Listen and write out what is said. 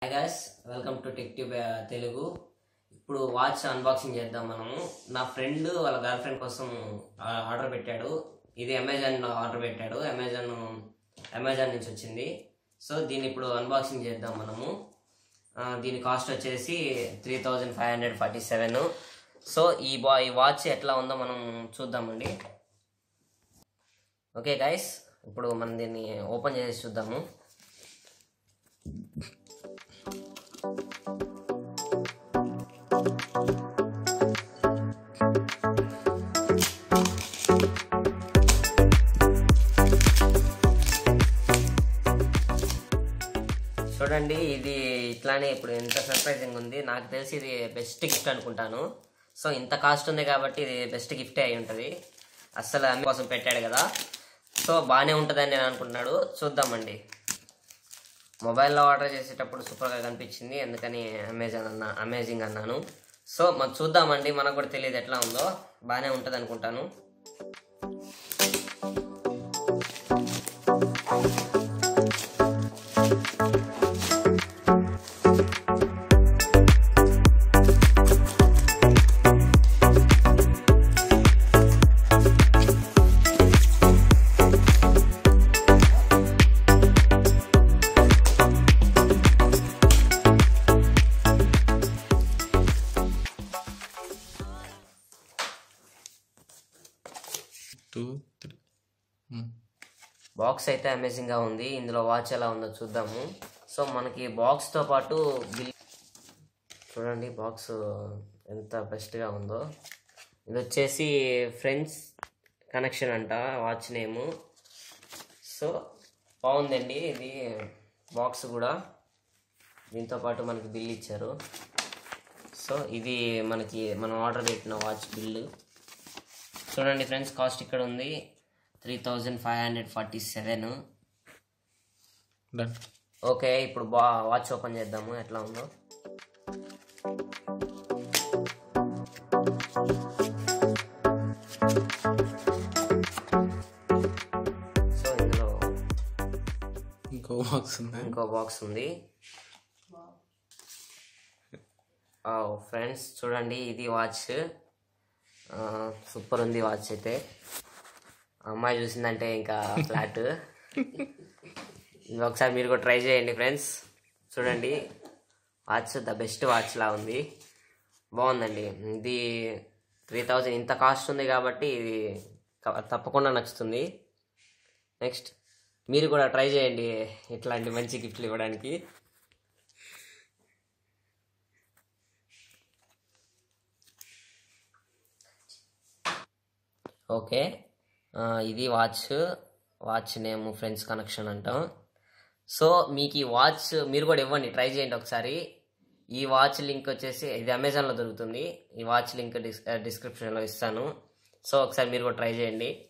hi guys welcome to tech tube Telugu ఇప్పుడు watch unboxing చేద్దాం మనము నా ఫ్రెండ్ వాళ్ళ గర్ల్ ఫ్రెండ్ కోసం ఆ- ఆర్డర్ పెట్టాడు ఇది అమెజాన్ ఆర్డర్ పెట్టాడు అమెజాన్ అమెజాన్ నుంచి వచ్చింది సో దీన్ని ఇప్పుడు అన్బాక్సింగ్ చేద్దాం మనము ఆ, దీని కాస్ట్ వచ్చేసి three thousand five hundred forty seven so ఈ బా ఈ వాచ్ ఎట్లా ఉందో మనం చూద్దామండి ఓకే గైస్ ఇప్పుడు మనం దీన్ని ఓపెన్ చేసి చూద్దాము చూడండి ఇది ఇట్లానే ఇప్పుడు ఎంత సర్ప్రైజింగ్ ఉంది నాకు తెలిసి ఇది బెస్ట్ గిఫ్ట్ అనుకుంటాను సో ఇంత కాస్ట్ ఉంది కాబట్టి ఇది బెస్ట్ గిఫ్టే అయి ఉంటుంది అస్సలు అమ్మ కోసం పెట్టాడు కదా సో బాగానే ఉంటుందని నేను అనుకుంటున్నాడు చూద్దామండి మొబైల్లో ఆర్డర్ చేసేటప్పుడు సూపర్గా కనిపించింది అందుకని అమెజాన్ అన్న అమేజింగ్ అన్నాను సో మనం చూద్దామండి మనకు కూడా తెలియదు ఎట్లా ఉందో బాగానే ఉంటుంది అనుకుంటాను టూ త్రీ బాక్స్ అయితే అమేజింగ్గా ఉంది ఇందులో వాచ్ ఎలా ఉందో చూద్దాము సో మనకి బాక్స్తో పాటు బిల్ చూడండి బాక్స్ ఎంత బెస్ట్గా ఉందో ఇది వచ్చేసి ఫ్రెండ్స్ కనెక్షన్ అంట వాచ్ నేము సో బాగుందండి ఇది బాక్స్ కూడా దీంతో పాటు మనకి బిల్ ఇచ్చారు సో ఇది మనకి మనం ఆర్డర్ పెట్టిన వాచ్ బిల్లు చూడండి ఫ్రెండ్స్ కాస్ట్ ఇక్కడ ఉంది three thousand five hundred forty seven done okay ఇప్పుడు బా వాచ్ ఓపెన్ చేద్దాము ఎట్లా ఉందో సో ఇందులో ఇంకో బాక్స్ ఉంది ఇంకో బాక్స్ ఉంది ఫ్రెండ్స్ చూడండి ఇది వాచ్ సూపర్ ఉంది వాచ్ అయితే అమ్మాయి చూసిందంటే ఇంకా ఫ్లాట్ ఇది ఒకసారి మీరు కూడా ట్రై చేయండి ఫ్రెండ్స్ చూడండి వాచ్ ద బెస్ట్ వాచ్ లా ఉంది బాగుందండి ఇది త్రీ థౌజండ్ ఇంత కాస్ట్ ఉంది కాబట్టి ఇది క- తప్పకుండా నచ్చుతుంది నెక్స్ట్ మీరు కూడా ట్రై చేయండి ఇట్లాంటి మంచి గిఫ్ట్లు ఇవ్వడానికి ఓకే ఆ, ఇది watch watch name friends connection అంటాం సో మీకు ఈ వాచ్ మీరు కూడా ఇవ్వండి ట్రై చేయండి ఒకసారి ఈ వాచ్ లింక్ వచ్చేసి ఇది అమెజాన్లో దొరుకుతుంది ఈ వాచ్ లింక్ డిస్ డిస్క్రిప్షన్లో ఇస్తాను సో ఒకసారి మీరు కూడా ట్రై చేయండి